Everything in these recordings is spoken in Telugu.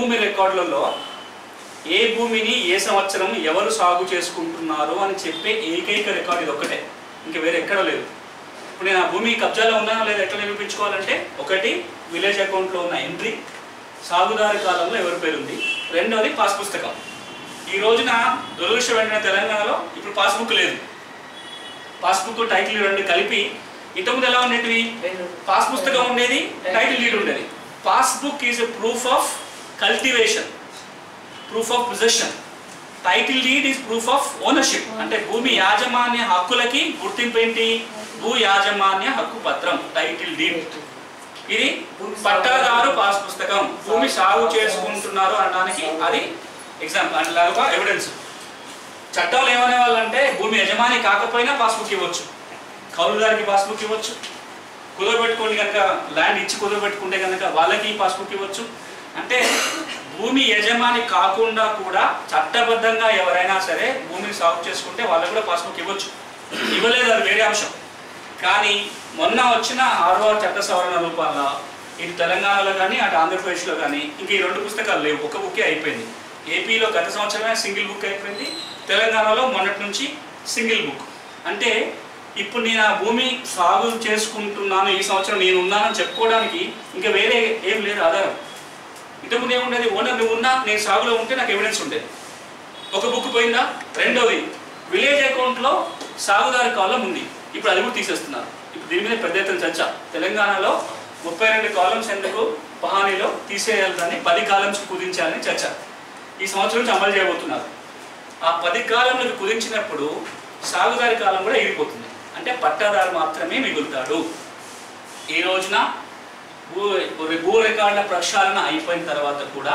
భూమి రికార్డులలో ఏ భూమిని ఏ సంవత్సరం ఎవరు సాగు చేసుకుంటున్నారు అని చెప్పే ఏకైక రికార్డు ఇది ఒక్కటే ఇంకా వేరే ఎక్కడ లేదు ఇప్పుడు నేను ఆ భూమి కబ్జాలో ఉన్నానో లేదా ఎట్లా నిరూపించుకోవాలంటే ఒకటి విలేజ్ అకౌంట్లో ఉన్న ఎంట్రీ సాగుదారి కాలంలో ఎవరి పేరు ఉంది రెండోది పాస్ పుస్తకం ఈ రోజున దురదృష్టమైన తెలంగాణలో ఇప్పుడు పాస్బుక్ లేదు పాస్బుక్ టైటిల్ రెండు కలిపి ఇంతకుముందు ఎలా ఉండేటివి పాస్ పుస్తకం ఉండేది టైటిల్ డీడ్ ఉండేది passbook is a proof of cultivation proof of possession title deed is proof of ownership అంటే భూమి యాజమాన్య హక్కులకి గుర్తింపు ఏంటి భూ యాజమాన్య హక్కు పత్రం టైటిల్ డీడ్ ఇది పట్టాదారు పాస్ పుస్తకం భూమి సాగు చేసుకుంటున్నారు అనడానికి అది ఎగ్జాంపుల్ అలాగా ఎవిడెన్స్ చట్టాలు ఏమనే వాళ్ళంటే భూమి యజమాని కాకపోయినా పాస్బుక్ ఇవ్వచ్చు కౌలుదారికి పాస్బుక్ ఇవ్వచ్చు కుదరబెట్టుకోండి కనుక ల్యాండ్ ఇచ్చి కుదరబెట్టుకుంటే కనుక వాళ్ళకి పాస్బుక్ ఇవ్వచ్చు అంటే భూమి యజమాని కాకుండా కూడా చట్టబద్ధంగా ఎవరైనా సరే భూమిని సాగు చేసుకుంటే వాళ్ళకి కూడా పాస్బుక్ ఇవ్వచ్చు ఇవ్వలేదు అది వేరే అంశం కానీ మొన్న వచ్చిన ఆర్ఓఆర్ చట్ట సవరణ రూపాల్లో ఇటు తెలంగాణలో కానీ అటు ఆంధ్రప్రదేశ్లో కానీ ఇంక ఈ రెండు పుస్తకాలు లేవు ఒక బుక్కే అయిపోయింది ఏపీలో గత సంవత్సరమే సింగిల్ బుక్ అయిపోయింది తెలంగాణలో మొన్నటి నుంచి సింగిల్ బుక్ అంటే ఇప్పుడు నేను ఆ భూమి సాగు చేసుకుంటున్నాను ఈ సంవత్సరం నేను ఉన్నానని చెప్పుకోవడానికి ఇంకా వేరే ఏం లేదు ఆధారం ఇంతకుముందు ఏముండేది ఓనర్ నువ్వు ఉన్నా నేను సాగులో ఉంటే నాకు ఎవిడెన్స్ ఉండేది ఒక బుక్ పోయిందా రెండోది విలేజ్ అకౌంట్లో సాగుదారి కాలం ఉంది ఇప్పుడు అది కూడా తీసేస్తున్నారు ఇప్పుడు దీని మీద పెద్ద ఎత్తున చర్చ తెలంగాణలో ముప్పై రెండు కాలమ్స్ ఎందుకు పహానీలో తీసేయాలని పది కాలమ్స్ కుదించాలని చర్చ ఈ సంవత్సరం నుంచి అమలు చేయబోతున్నారు ఆ పది కాలంలో కుదించినప్పుడు సాగుదారి కాలం కూడా ఎగిరిపోతుంది అంటే పట్టాదారు మాత్రమే మిగులుతాడు ఈ రోజున భూ భూ రికార్డుల ప్రక్షాళన అయిపోయిన తర్వాత కూడా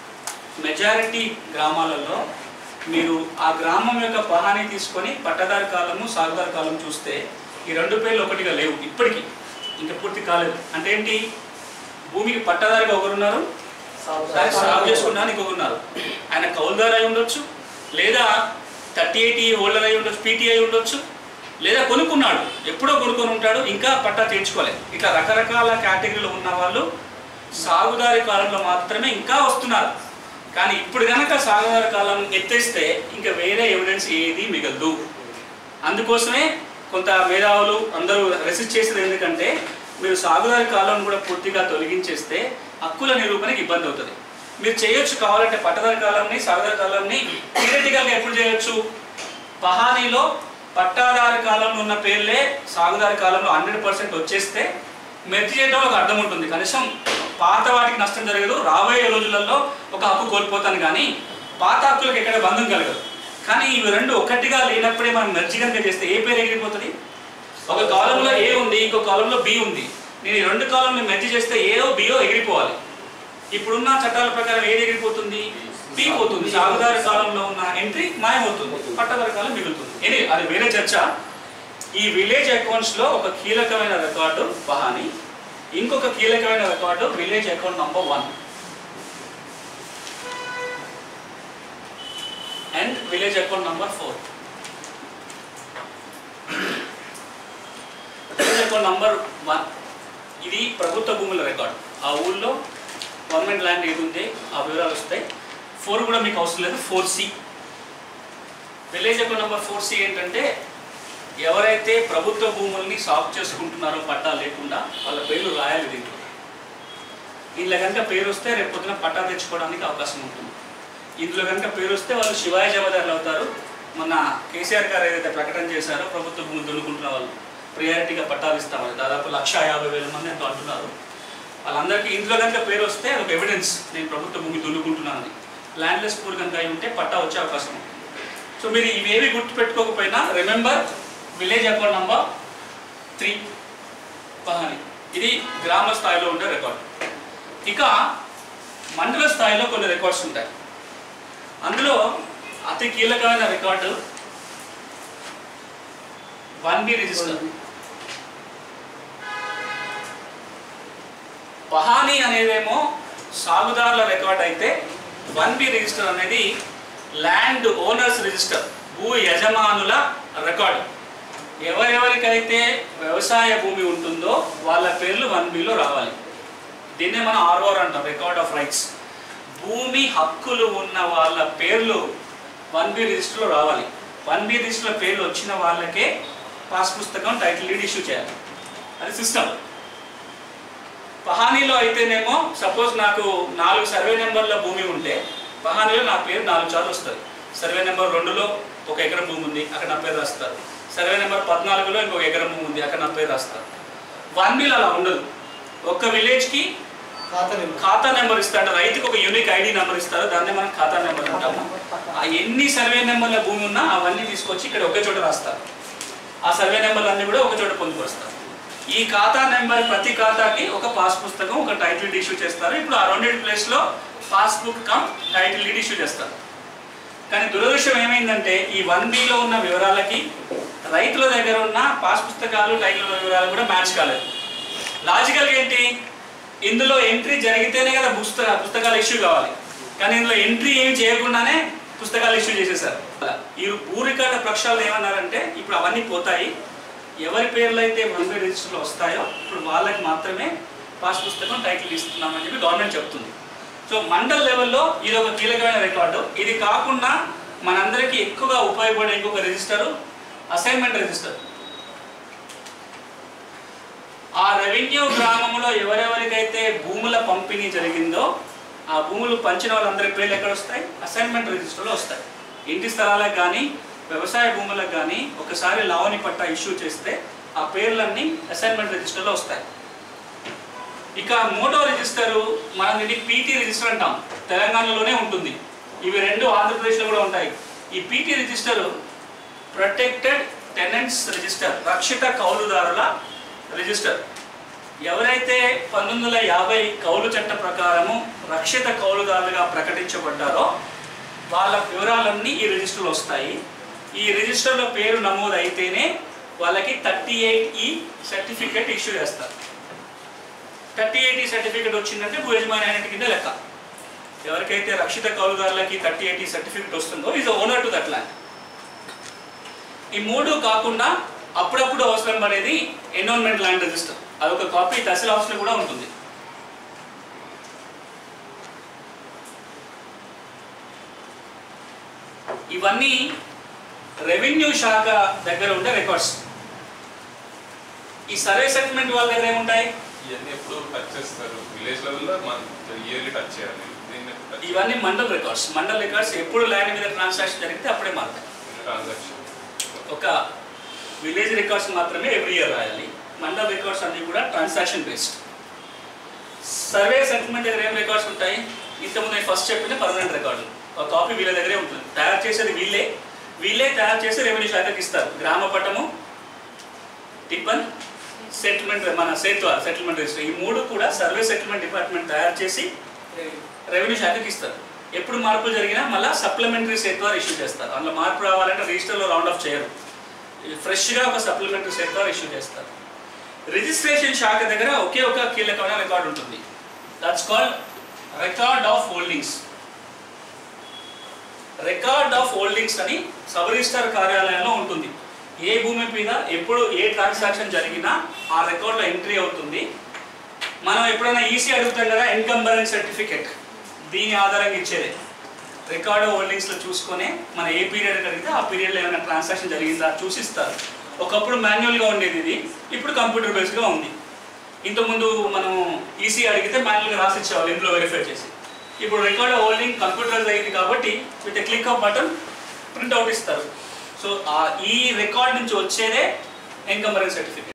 మెజారిటీ గ్రామాలలో మీరు ఆ గ్రామం యొక్క పహాని తీసుకొని పట్టదారి కాలము సాగుదారి కాలం చూస్తే ఈ రెండు పేర్లు ఒకటిగా లేవు ఇప్పటికీ ఇంకా పూర్తి కాలేదు అంటే ఏంటి భూమికి పట్టదారిగా ఒకరున్నారు దాన్ని సాగు చేసుకున్నానికి ఒకరున్నారు ఆయన కౌలుదారు అయి ఉండొచ్చు లేదా థర్టీ ఎయిటీ హోల్డర్ అయి ఉండొచ్చు పీటీ అయి ఉండొచ్చు లేదా కొనుక్కున్నాడు ఎప్పుడో కొనుక్కొని ఉంటాడు ఇంకా పట్టా తీర్చుకోలేదు ఇట్లా రకరకాల కేటగిరీలో ఉన్న వాళ్ళు సాగుదారి కాలంలో మాత్రమే ఇంకా వస్తున్నారు కానీ ఇప్పుడు కనుక సాగుదారి కాలం ఎత్తేస్తే ఇంకా వేరే ఎవిడెన్స్ ఏది మిగలదు అందుకోసమే కొంత మేధావులు అందరూ రెసిస్ట్ చేసేది ఎందుకంటే మీరు సాగుదారి కాలం కూడా పూర్తిగా తొలగించేస్తే హక్కుల నిరూపణకి ఇబ్బంది అవుతుంది మీరు చేయొచ్చు కావాలంటే పట్టదారి కాలంని సాగుదారి కాలంని థియరటికల్గా ఎప్పుడు చేయొచ్చు పహానీలో పట్టాదారి కాలంలో ఉన్న పేర్లే సాగుదారి కాలంలో హండ్రెడ్ పర్సెంట్ వచ్చేస్తే మెర్జి చేయడంలో ఒక అర్థం ఉంటుంది కనీసం పాత వాటికి నష్టం జరగదు రాబోయే రోజులలో ఒక హక్కు కోల్పోతాను కానీ పాత హక్కులకు ఎక్కడ బంధం కలగదు కానీ ఇవి రెండు ఒకటిగా లేనప్పుడే మనం మెర్జి కనుక చేస్తే ఏ పేరు ఎగిరిపోతుంది ఒక కాలంలో ఏ ఉంది ఇంకో కాలంలో బి ఉంది నేను ఈ రెండు కాలంలో మెర్జి చేస్తే ఏఓ బియో ఎగిరిపోవాలి ఇప్పుడున్న చట్టాల ప్రకారం ఏది ఎగిరిపోతుంది బి పోతుంది సాగుదారి కాలంలో ఉన్న ఎంట్రీ మాయమవుతుంది పట్టదారి కాలం మిగులుతుంది ఇది అది వేరే చర్చ ఈ విలేజ్ అకౌంట్స్ లో ఒక కీలకమైన రికార్డు పహాని ఇంకొక కీలకమైన record village account number one and village account number four village account number one ఇది ప్రభుత్వ భూముల రికార్డు ఆ ఊళ్ళో గవర్నమెంట్ ల్యాండ్ ఏది ఉంది ఆ వివరాలు వస్తాయి ఫోర్ కూడా మీకు అవసరం లేదు four C village account number four C ఏంటంటే ఎవరైతే ప్రభుత్వ భూముల్ని సాగు చేసుకుంటున్నారో పట్టా లేకుండా వాళ్ళ పేర్లు రాయాలి దీంట్లో ఇందులో కనుక పేరు వస్తే రేపు పొద్దున పట్టా తెచ్చుకోవడానికి అవకాశం ఉంటుంది ఇందులో కనుక పేరు వస్తే వాళ్ళు శివాయ జమదారులు అవుతారు మొన్న కేసీఆర్ గారు ఏదైతే ప్రకటన చేశారో ప్రభుత్వ భూములు దున్నుకుంటున్న వాళ్ళు ప్రియారిటీగా పట్టాలు ఇస్తామని దాదాపు లక్ష యాభై వేల మంది ఎంతో అంటున్నారు వాళ్ళందరికీ ఇందులో కనుక పేరు వస్తే ఒక ఎవిడెన్స్ నేను ప్రభుత్వ భూమి దున్నుకుంటున్నానని ల్యాండ్లెస్ పూర్ కనుక అయి ఉంటే పట్టా వచ్చే అవకాశం ఉంది సో మీరు ఇవేవి గుర్తు పెట్టుకోకపోయినా remember village account number three పహాని ఇది గ్రామ స్థాయిలో ఉండే రికార్డ్ ఇక మండల స్థాయిలో కొన్ని రికార్డ్స్ ఉంటాయి అందులో అతి కీలకమైన రికార్డు వన్ బి రిజిస్టర్ పహాని అనేదేమో సాగుదారుల రికార్డ్ అయితే వన్ బి రిజిస్టర్ అనేది ల్యాండ్ ఓనర్స్ రిజిస్టర్ భూ యజమానుల రికార్డు ఎవరెవరికైతే వ్యవసాయ భూమి ఉంటుందో వాళ్ళ పేర్లు వన్ బిలో రావాలి దీన్నే మనం ఆర్ఓఆర్ అంటాం రికార్డ్ ఆఫ్ రైట్స్ భూమి హక్కులు ఉన్న వాళ్ళ పేర్లు వన్ బి రిజిస్టర్లో రావాలి వన్ బి రిజిస్టర్లో పేర్లు వచ్చిన వాళ్ళకే పాస్ పుస్తకం టైటిల్ డీడ్ ఇష్యూ చేయాలి అది సిస్టమ్ పహానీలో అయితేనేమో సపోజ్ నాకు నాలుగు సర్వే నెంబర్ల భూమి ఉంటే పహానీలో నా పేరు నాలుగు సార్లు వస్తుంది సర్వే నెంబర్ రెండులో ఒక ఎకరం భూమి ఉంది అక్కడ నా పేరు రాస్తారు సర్వే నెంబర్ పద్నాలుగులో ఇంకొక ఎకరం భూమి ఉంది అక్కడ నా పేరు రాస్తారు వన్ బిల్ అలా ఉండదు ఒక్క విలేజ్కి ఖాతా నెంబర్ ఖాతా నెంబర్ ఇస్తాడు రైతుకు ఒక యూనిక్ ఐడి నెంబర్ ఇస్తారు దాన్ని మనం ఖాతా నెంబర్ అంటాము ఆ ఎన్ని సర్వే నెంబర్ల భూమి ఉన్నా అవన్నీ తీసుకొచ్చి ఇక్కడ ఒకే చోట రాస్తారు ఆ సర్వే నెంబర్లు అన్ని కూడా ఒక చోట పొందుపరుస్తారు ఈ ఖాతా నెంబర్ ప్రతి ఖాతాకి ఒక పాస్ పుస్తకం ఒక టైటిల్ ఇష్యూ చేస్తారు ఇప్పుడు ఆ రెండింటి ప్లేస్లో passbook cum title deed issue చేస్తారు కానీ దురదృష్టం ఏమైందంటే ఈ వన్ బిలో ఉన్న వివరాలకి రైతుల దగ్గర ఉన్న పాస్ పుస్తకాలు టైటిల్ వివరాలు కూడా మ్యాచ్ కాలేదు లాజికల్గా ఏంటి ఇందులో ఎంట్రీ జరిగితేనే కదా పుస్తక పుస్తకాలు ఇష్యూ కావాలి కానీ ఇందులో ఎంట్రీ ఏమి చేయకుండానే పుస్తకాలు ఇష్యూ చేసేసారు ఈ భూ రికార్డు ప్రక్షాళన ఏమన్నారంటే ఇప్పుడు అవన్నీ పోతాయి ఎవరి పేర్లు అయితే వన్ బై రిజిస్టర్లో వస్తాయో ఇప్పుడు వాళ్ళకి మాత్రమే పాస్ పుస్తకం టైటిల్ ఇస్తున్నామని చెప్పి గవర్నమెంట్ చెప్తుంది సో మండల్ లెవెల్లో ఇది ఒక కీలకమైన రికార్డు ఇది కాకుండా మనందరికీ ఎక్కువగా ఉపయోగపడే ఇంకొక రిజిస్టర్ అసైన్మెంట్ రిజిస్టర్ ఆ రెవెన్యూ గ్రామంలో ఎవరెవరికైతే భూముల పంపిణీ జరిగిందో ఆ భూములు పంచిన వాళ్ళందరి పేర్లు ఎక్కడ వస్తాయి అసైన్మెంట్ రిజిస్టర్లో వస్తాయి ఇంటి స్థలాలకు కానీ వ్యవసాయ భూములకు కానీ ఒకసారి లావణి పట్టా ఇష్యూ చేస్తే ఆ పేర్లన్నీ అసైన్మెంట్ రిజిస్టర్లో వస్తాయి ఇక మోటో రిజిస్టర్ మనం దీన్ని పీటీ రిజిస్టర్ అంటాం తెలంగాణలోనే ఉంటుంది ఇవి రెండు ఆంధ్రప్రదేశ్లో కూడా ఉంటాయి ఈ PT register protected tenants register రక్షిత కౌలుదారుల రిజిస్టర్ ఎవరైతే పంతొమ్మిది వందల యాభై కౌలు చట్ట ప్రకారము రక్షిత కౌలుదారులుగా ప్రకటించబడ్డారో వాళ్ళ వివరాలన్నీ ఈ రిజిస్టర్లో వస్తాయి ఈ రిజిస్టర్లో పేరు నమోదు అయితేనే వాళ్ళకి thirty eight E certificate issue చేస్తారు థర్టీ ఎయిటీ సర్టిఫికేట్ వచ్చిందంటే భూ యజమాని అయినట్టు కింద లెక్క ఎవరికైతే రక్షిత కౌలుదారులకి థర్టీ ఎయిటీ సర్టిఫికేట్ వస్తుందో is owner to that land ఈ మూడు కాకుండా అప్పుడప్పుడు అవసరం పడేది ఎన్విరాన్మెంట్ ల్యాండ్ రిజిస్టర్ అదొక కాపీ తహసీల్ ఆఫీస్లో కూడా ఉంటుంది ఇవన్నీ రెవెన్యూ శాఖ దగ్గర ఉండే రికార్డ్స్ ఈ సర్వే సెటిల్మెంట్ వాళ్ళ దగ్గర ఏముంటాయి ఇవన్నీ ఎప్పుడు టచ్ చేస్తారు విలేజ్ లెవెల్లో మన ఇయర్లీ టచ్ చేయాలి దీన్ని టచ్ ఇవన్నీ మండల్ రికార్డ్స్ మండల్ రికార్డ్స్ ఎప్పుడు ల్యాండ్ మీద ట్రాన్సాక్షన్ జరిగితే అప్పుడే మారుతాయి ట్రాన్సాక్షన్ ఒక విలేజ్ రికార్డ్స్ మాత్రమే ఎవ్రీ ఇయర్ రాయాలి మండల్ రికార్డ్స్ అన్ని కూడా ట్రాన్సాక్షన్ బేస్డ్ సర్వే సెటిల్మెంట్ దగ్గర ఏం రికార్డ్స్ ఉంటాయి ఇంతకుముందు నేను ఫస్ట్ చెప్పిన పర్మనెంట్ రికార్డు ఒక కాపీ వీళ్ళ దగ్గరే ఉంటుంది తయారు చేసేది వీళ్ళే వీళ్ళే తయారు చేసి రెవెన్యూ శాఖకి ఇస్తారు గ్రామ పట్టము టిప్పన్ సెటిల్మెంట్ మన సేత్వ సెటిల్మెంట్ రిజిస్టర్ ఈ మూడు కూడా సర్వే సెటిల్మెంట్ డిపార్ట్మెంట్ తయారు చేసి రెవెన్యూ శాఖకి ఇస్తారు ఎప్పుడు మార్పులు జరిగినా మళ్ళీ సప్లిమెంటరీ సేత్వార్ ఇష్యూ చేస్తారు అందులో మార్పు రావాలంటే రిజిస్టర్లో రౌండ్ ఆఫ్ చేయరు ఫ్రెష్గా ఒక సప్లిమెంటరీ సేత్వార్ ఇష్యూ చేస్తారు రిజిస్ట్రేషన్ శాఖ దగ్గర ఒకే ఒక కీలకమైన రికార్డు ఉంటుంది that's called record of holdings record of holdings అని సబ్ రిజిస్టర్ కార్యాలయంలో ఉంటుంది ఏ భూమి మీద ఎప్పుడు ఏ ట్రాన్సాక్షన్ జరిగినా ఆ రికార్డులో ఎంట్రీ అవుతుంది మనం ఎప్పుడైనా ఈసీ అడుగుతాం కదా ఎన్కంబరెన్స్ సర్టిఫికెట్ దీని ఆధారంగా ఇచ్చేదే రికార్డ్ హోల్డింగ్స్లో చూసుకొని మన ఏ పీరియడ్ అడిగితే ఆ పీరియడ్లో ఏమైనా ట్రాన్సాక్షన్ జరిగిందా చూసిస్తారు ఒకప్పుడు మాన్యువల్గా ఉండేది ఇది ఇప్పుడు కంప్యూటర్ బేస్డ్గా ఉంది ఇంతకుముందు మనం ఈసీ అడిగితే మాన్యువల్గా రాసి ఇచ్చేవాళ్ళు ఇందులో వెరిఫై చేసి ఇప్పుడు రికార్డ్ హోల్డింగ్ కంప్యూటరైజ్ అయింది కాబట్టి with click of button print out ఇస్తారు సో ఈ రికార్డ్ నుంచి వచ్చేదే ఎన్కంబరెన్స్ సర్టిఫికేట్